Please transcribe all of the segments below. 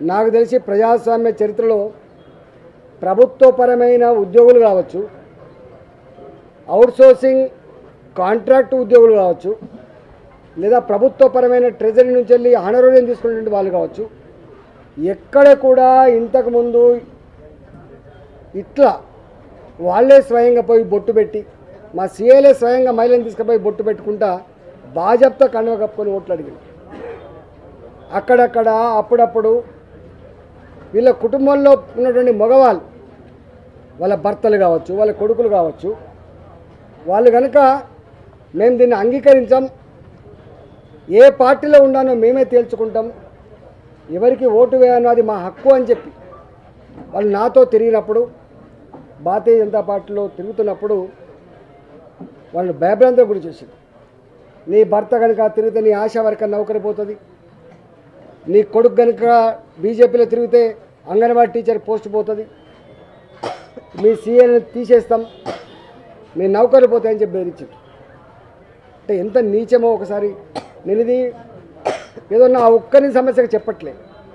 నాకు తెలిసి ప్రజాస్వామ్య చరిత్రలో ప్రభుత్వపరమైన ఉద్యోగులు కావచ్చు అవుట్సోర్సింగ్ కాంట్రాక్ట్ ఉద్యోగులు కావచ్చు లేదా ప్రభుత్వపరమైన ట్రెజరీ నుంచి వెళ్ళి ఆనరోగ్యం తీసుకునేటువంటి వాళ్ళు కావచ్చు ఎక్కడ కూడా ఇంతకుముందు ఇట్లా వాళ్ళే స్వయంగా పోయి బొట్టు పెట్టి మా సీఏలే స్వయంగా మహిళను తీసుకుపోయి బొట్టు పెట్టుకుంటా బాజప్తో కండువ కప్పుకొని ఓట్లు అడిగింది అక్కడక్కడ అప్పుడప్పుడు వీళ్ళ కుటుంబంలో ఉన్నటువంటి మగవాళ్ళు వాళ్ళ భర్తలు కావచ్చు వాళ్ళ కొడుకులు కావచ్చు వాళ్ళు కనుక మేము దీన్ని అంగీకరించాం ఏ పార్టీలో ఉండానో మేమే తేల్చుకుంటాం ఎవరికి ఓటు వేయాలో అది మా హక్కు అని చెప్పి వాళ్ళు నాతో తిరిగినప్పుడు భారతీయ జనతా పార్టీలో తిరుగుతున్నప్పుడు వాళ్ళు భయభ్రాంతం గురి చేసింది నీ భర్త కనుక తిరిగితే నీ ఆశా వర్కర్ నౌకరి పోతుంది నీ కొడుకు కనుక బీజేపీలో తిరిగితే అంగన్వాడీ టీచర్ పోస్ట్ పోతుంది మీ సీఏని తీసేస్తాం మీ నౌకర్లు పోతాయని చెప్పి బెదిరించారు అంటే ఎంత నీచమో ఒకసారి నేను ఇది ఏదో నా ఒక్కరి సమస్యకు చెప్పట్లే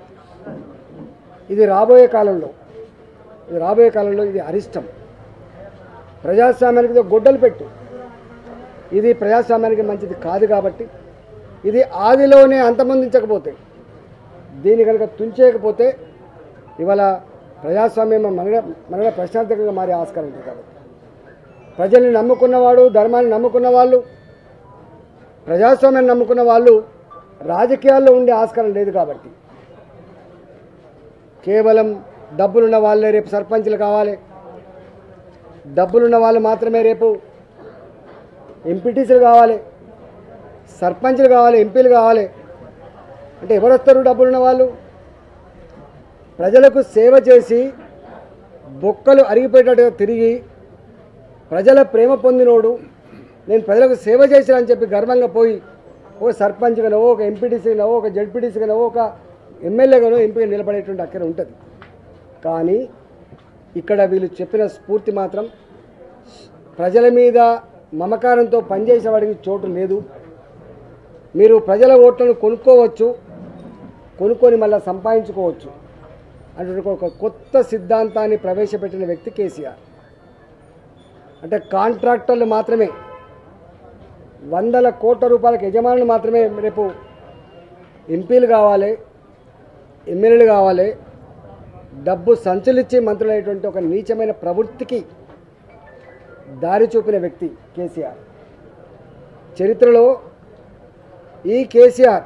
ఇది రాబోయే కాలంలో ఇది రాబోయే కాలంలో ఇది అరిష్టం ప్రజాస్వామ్యానికి ఇది ఒక గొడ్డలు పెట్టు ఇది ప్రజాస్వామ్యానికి మంచిది కాదు కాబట్టి ఇది ఆదిలోనే అంతమొందించకపోతే దీన్ని కనుక తుంచేయకపోతే ఇవాళ ప్రజాస్వామ్యం మనగ మనగ ప్రశాంతకంగా మారే ఆస్కారం ఉంది కాబట్టి ప్రజల్ని నమ్ముకున్నవాడు ధర్మాన్ని నమ్ముకున్న వాళ్ళు ప్రజాస్వామ్యాన్ని నమ్ముకున్న వాళ్ళు రాజకీయాల్లో ఉండే ఆస్కారం లేదు కాబట్టి కేవలం డబ్బులున్న వాళ్ళే రేపు సర్పంచ్లు కావాలి డబ్బులున్న వాళ్ళు మాత్రమే రేపు ఎంపీటీసీలు కావాలి సర్పంచ్లు కావాలి ఎంపీలు కావాలి అంటే ఎవరు వస్తారు డబ్బులున్న వాళ్ళు ప్రజలకు సేవ చేసి బొక్కలు అరిగిపోయేటట్టుగా తిరిగి ప్రజల ప్రేమ పొందినోడు నేను ప్రజలకు సేవ చేశాను అని చెప్పి గర్వంగా పోయి ఒక సర్పంచ్గానో ఒక ఎంపీటీసీగానో ఒక జడ్పీటీసీగానో ఒక ఎమ్మెల్యేగానో ఎంపీగా నిలబడేటువంటి అక్కడ ఉంటుంది కానీ ఇక్కడ వీళ్ళు చెప్పిన స్ఫూర్తి మాత్రం ప్రజల మీద మమకారంతో పనిచేసేవాడికి చోటు లేదు మీరు ప్రజల ఓట్లను కొనుక్కోవచ్చు కొనుక్కొని మళ్ళీ సంపాదించుకోవచ్చు అంటే ఒక కొత్త సిద్ధాంతాన్ని ప్రవేశపెట్టిన వ్యక్తి కేసీఆర్ అంటే కాంట్రాక్టర్లు మాత్రమే వందల కోట్ల రూపాయలకు యజమానులు మాత్రమే రేపు ఎంపీలు కావాలి ఎమ్మెల్యేలు కావాలి డబ్బు సంచులిచ్చి మంత్రులైనటువంటి ఒక నీచమైన ప్రవృత్తికి దారి చూపిన వ్యక్తి కేసీఆర్ చరిత్రలో ఈ కేసీఆర్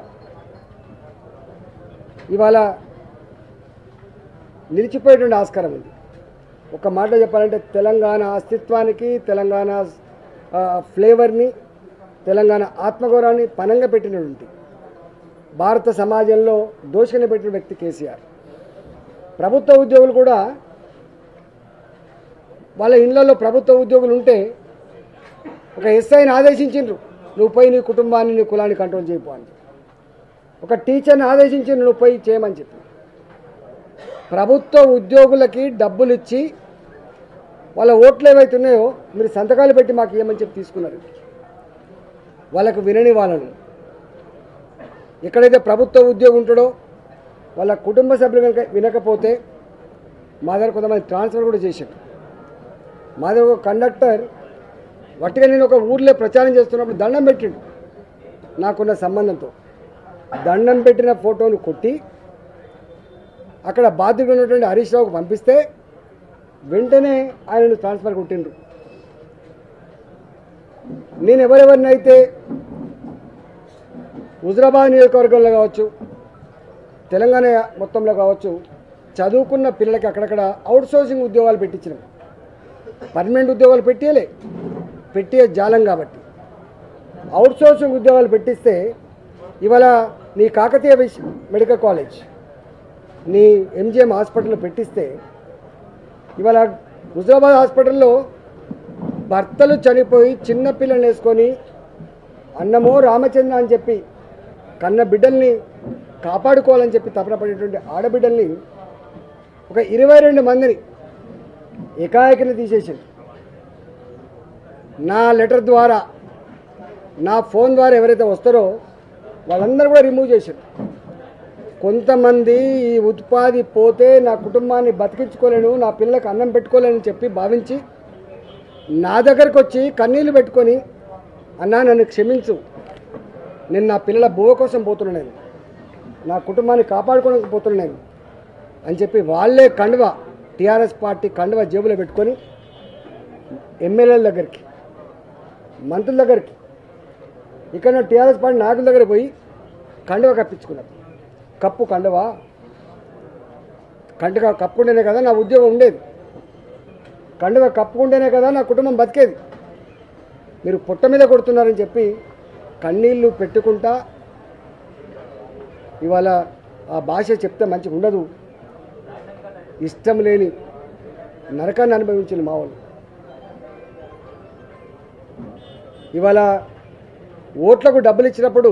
ఇవాళ నిలిచిపోయేటువంటి ఆస్కారం ఉంది ఒక మాట చెప్పాలంటే తెలంగాణ అస్తిత్వానికి తెలంగాణ ఆ, ఫ్లేవర్ని తెలంగాణ ఆత్మగౌరవాన్ని పనంగా పెట్టినటువంటి భారత సమాజంలో దోషిని పెట్టిన వ్యక్తి కేసీఆర్ ప్రభుత్వ ఉద్యోగులు కూడా వాళ్ళ ఇళ్లలో ప్రభుత్వ ఉద్యోగులు ఉంటే ఒక ఎస్ఐని ఆదేశించిండ్రు నువ్వు పోయి నీ కుటుంబాన్ని నీ కులాన్ని కంట్రోల్ చేయపో అని ఒక టీచర్ని ఆదేశించిండ్రు నువ్వు పోయి చేయమని చెప్పి ప్రభుత్వ ఉద్యోగులకి డబ్బులు ఇచ్చి వాళ్ళ ఓట్లు ఏవైతే ఉన్నాయో మీరు సంతకాలు పెట్టి మాకు ఇవ్వమని చెప్పి తీసుకున్నారు వాళ్ళకు వినని వాళ్ళను ఎక్కడైతే ప్రభుత్వ ఉద్యోగం ఉంటాడో వాళ్ళ కుటుంబ సభ్యులు కనుక వినకపోతే మా దగ్గర కొంతమంది ట్రాన్స్ఫర్ కూడా చేశారు మా దగ్గర ఒక కండక్టర్ వట్టిగా నేను ఒక ఊర్లో ప్రచారం చేస్తున్నప్పుడు దండం పెట్టిండు నాకున్న సంబంధంతో దండం పెట్టిన ఫోటోను కొట్టి అక్కడ బాధ్యత ఉన్నటువంటి హరీష్ రావుకు పంపిస్తే వెంటనే ఆయనను ట్రాన్స్ఫర్ కొట్టిండ్రు నేను ఎవరెవరినైతే హుజరాబాద్ నియోజకవర్గంలో కావచ్చు తెలంగాణ మొత్తంలో కావచ్చు చదువుకున్న పిల్లలకి అక్కడక్కడ అవుట్ సోర్సింగ్ ఉద్యోగాలు పెట్టించినాం పర్మనెంట్ ఉద్యోగాలు పెట్టేయలే పెట్టే జాలం కాబట్టి అవుట్ సోర్సింగ్ ఉద్యోగాలు పెట్టిస్తే ఇవాళ నీ కాకతీయ విశ్ మెడికల్ కాలేజ్ నీ ఎంజిఎం హాస్పిటల్లో పెట్టిస్తే ఇవాళ హుజరాబాద్ హాస్పిటల్లో భర్తలు చనిపోయి చిన్న పిల్లల్ని వేసుకొని అన్నమో రామచంద్ర అని చెప్పి కన్న బిడ్డల్ని కాపాడుకోవాలని చెప్పి తపనపడేటువంటి ఆడబిడ్డల్ని ఒక ఇరవై రెండు మందిని ఏకాయకిని తీసేసింది నా లెటర్ ద్వారా నా ఫోన్ ద్వారా ఎవరైతే వస్తారో వాళ్ళందరూ కూడా రిమూవ్ చేశారు కొంతమంది ఈ ఉత్పాది పోతే నా కుటుంబాన్ని బతికించుకోలేను నా పిల్లలకు అన్నం పెట్టుకోలేని చెప్పి భావించి నా దగ్గరకు వచ్చి కన్నీళ్లు పెట్టుకొని అన్నా నన్ను క్షమించు నేను నా పిల్లల బువ్వ కోసం పోతున్నా నేను నా కుటుంబాన్ని కాపాడుకోవడానికి పోతున్నా నేను అని చెప్పి వాళ్ళే కండువ టీఆర్ఎస్ పార్టీ కండువ జేబులో పెట్టుకొని ఎమ్మెల్యేల దగ్గరికి మంత్రుల దగ్గరికి ఇక్కడ టీఆర్ఎస్ పార్టీ నాయకుల దగ్గర పోయి కండువ కప్పించుకున్నారు కప్పు కండువ కండువ కప్పుకుంటేనే కదా నా ఉద్యోగం ఉండేది కండువ కప్పుకుంటేనే కదా నా కుటుంబం బతికేది మీరు పుట్ట మీద కొడుతున్నారని చెప్పి కన్నీళ్ళు పెట్టుకుంటా ఇవాళ ఆ భాష చెప్తే మంచిగా ఉండదు ఇష్టం లేని నరకాన్ని అనుభవించింది మా వాళ్ళు ఇవాళ ఓట్లకు డబ్బులు ఇచ్చినప్పుడు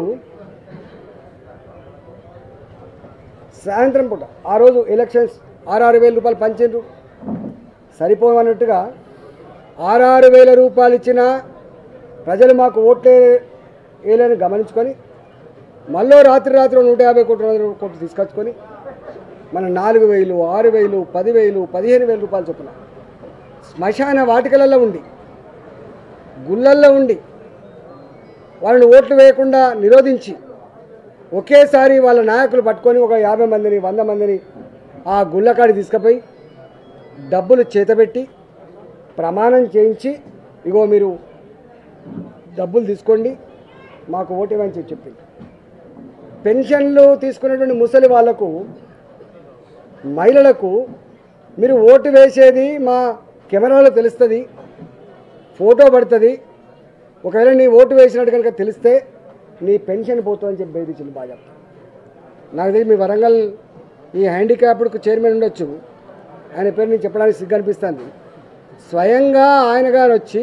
సాయంత్రం పూట ఆ రోజు ఎలక్షన్స్ ఆరు వేల రూపాయలు పంచిండ్రు సరిపోవన్నట్టుగా ఆరు వేల రూపాయలు ఇచ్చిన ప్రజలు మాకు ఓట్లే వేయలేని గమనించుకొని మళ్ళీ రాత్రి రాత్రి నూట యాభై కోట్ల కోట్లు తీసుకొచ్చుకొని మన నాలుగు వేలు ఆరు వేలు పదివేలు పదిహేను వేల రూపాయలు చొప్పున శ్మశాన వాటికలలో ఉండి గుళ్ళల్లో ఉండి వాళ్ళని ఓట్లు వేయకుండా నిరోధించి ఒకేసారి వాళ్ళ నాయకులు పట్టుకొని ఒక యాభై మందిని వంద మందిని ఆ గుళ్ళకాడి తీసుకుపోయి డబ్బులు చేతబెట్టి ప్రమాణం చేయించి ఇగో మీరు డబ్బులు తీసుకోండి మాకు ఓటు ఇవ్వని చెప్పి చెప్పింది పెన్షన్లు తీసుకునేటువంటి ముసలి వాళ్లకు మహిళలకు మీరు ఓటు వేసేది మా కెమెరాలో తెలుస్తుంది ఫోటో పడుతుంది ఒకవేళ నీ ఓటు వేసినట్టు కనుక తెలిస్తే నీ పెన్షన్ పోతుందని చెప్పి బెదిరించింది బాగా నాకు తెలిసి మీ వరంగల్ ఈ హ్యాండిక్యాప్డ్కు చైర్మన్ ఉండొచ్చు ఆయన పేరు నేను చెప్పడానికి సిగ్గు అనిపిస్తుంది స్వయంగా ఆయన గారు వచ్చి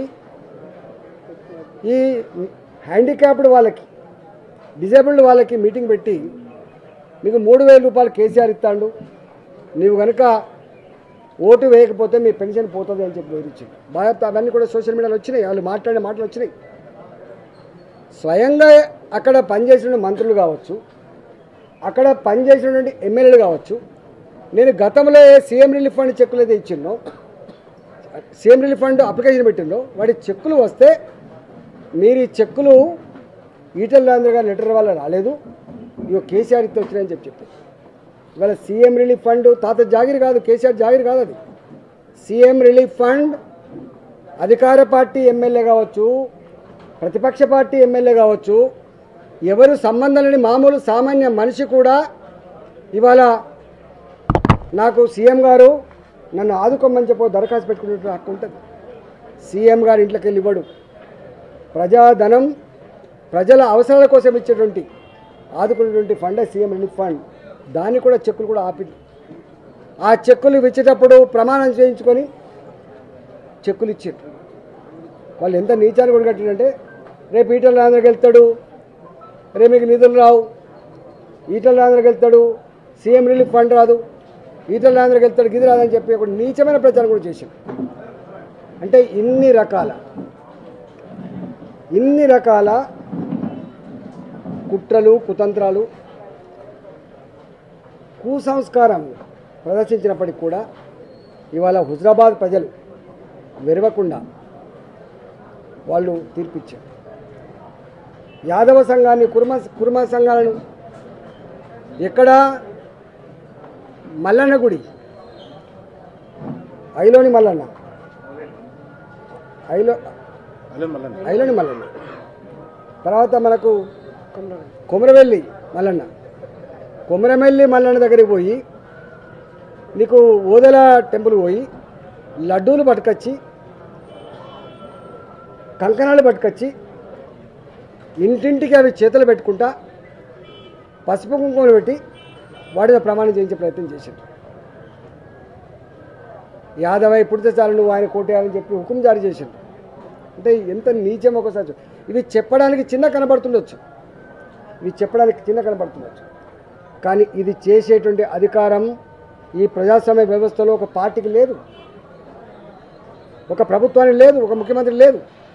ఈ హ్యాండిక్యాప్డ్ వాళ్ళకి డిజేబుల్డ్ వాళ్ళకి మీటింగ్ పెట్టి మీకు మూడు వేల రూపాయలు కేసీఆర్ ఇస్తాడు నీవు కనుక ఓటు వేయకపోతే మీ పెన్షన్ పోతుంది అని చెప్పి బెదిరించింది బాగా అవన్నీ కూడా సోషల్ మీడియాలో వచ్చినాయి వాళ్ళు మాట్లాడే మాటలు వచ్చినాయి స్వయంగా అక్కడ పనిచేసిన మంత్రులు కావచ్చు అక్కడ పనిచేసినటువంటి ఎమ్మెల్యేలు కావచ్చు నేను గతంలో ఏ సీఎం రిలీఫ్ ఫండ్ చెక్కులు అయితే ఇచ్చిందో సీఎం రిలీఫ్ ఫండ్ అప్లికేషన్ పెట్టిందో వాటి చెక్కులు వస్తే మీరు ఈ చెక్కులు ఈటల రాజేంద్ర గారి లెటర్ వల్ల రాలేదు ఇవి కేసీఆర్ ఇస్తే వచ్చినాయని చెప్పి చెప్పారు ఇవాళ సీఎం రిలీఫ్ ఫండ్ తాత జాగిరి కాదు కేసీఆర్ జాగిరి కాదు అది సీఎం రిలీఫ్ ఫండ్ అధికార పార్టీ ఎమ్మెల్యే కావచ్చు ప్రతిపక్ష పార్టీ ఎమ్మెల్యే కావచ్చు ఎవరు సంబంధం లేని మామూలు సామాన్య మనిషి కూడా ఇవాళ నాకు సీఎం గారు నన్ను ఆదుకోమని చెప్పో దరఖాస్తు పెట్టుకునే హక్కు ఉంటుంది సీఎం గారి ఇంట్లోకి వెళ్ళి ఇవ్వడు ప్రజాధనం ప్రజల అవసరాల కోసం ఇచ్చేటువంటి ఆదుకునేటువంటి ఫండ్ సీఎం రిలీఫ్ ఫండ్ దాన్ని కూడా చెక్కులు కూడా ఆపింది ఆ చెక్కులు ఇచ్చేటప్పుడు ప్రమాణం చేయించుకొని చెక్కులు ఇచ్చారు వాళ్ళు ఎంత నీచాన్ని కూడా కట్టిందంటే రేపు ఈటల రాజేంద్రకి వెళ్తాడు రేపు మీకు నిధులు రావు ఈటల రాజేంద్రకి వెళ్తాడు సీఎం రిలీఫ్ ఫండ్ రాదు ఈటల రాజేంద్రకి వెళ్తాడు గిది రాదని చెప్పి ఒక నీచమైన ప్రచారం కూడా చేశారు అంటే ఇన్ని రకాల ఇన్ని రకాల కుట్రలు కుతంత్రాలు కుసంస్కారం ప్రదర్శించినప్పటికి కూడా ఇవాళ హుజరాబాద్ ప్రజలు వెరవకుండా వాళ్ళు తీర్పిచ్చారు యాదవ సంఘాన్ని కుర్మ కుర్మ సంఘాలను ఎక్కడ మల్లన్న గుడి ఐలోని మల్లన్న ఐలో ఐలోని మల్లన్న తర్వాత మనకు కొమరవెల్లి మల్లన్న కొమరవెల్లి మల్లన్న దగ్గరికి పోయి నీకు ఓదెల టెంపుల్ పోయి లడ్డూలు పట్టుకొచ్చి కంకణాలు పట్టుకొచ్చి ఇంటింటికి అవి చేతులు పెట్టుకుంటా పసుపు కుంకుమలు పెట్టి వాటితో ప్రమాణం చేయించే ప్రయత్నం చేశాడు యాదవ పుడితే చాలు నువ్వు ఆయన కోటేయాలని చెప్పి హుకుం జారీ చేశాడు అంటే ఎంత నీచం ఒకసారి చూ- ఇవి చెప్పడానికి చిన్న కనబడుతుండొచ్చు ఇవి చెప్పడానికి చిన్న కనబడుతుండొచ్చు కానీ ఇది చేసేటువంటి అధికారం ఈ ప్రజాస్వామ్య వ్యవస్థలో ఒక పార్టీకి లేదు ఒక ప్రభుత్వానికి లేదు ఒక ముఖ్యమంత్రి లేదు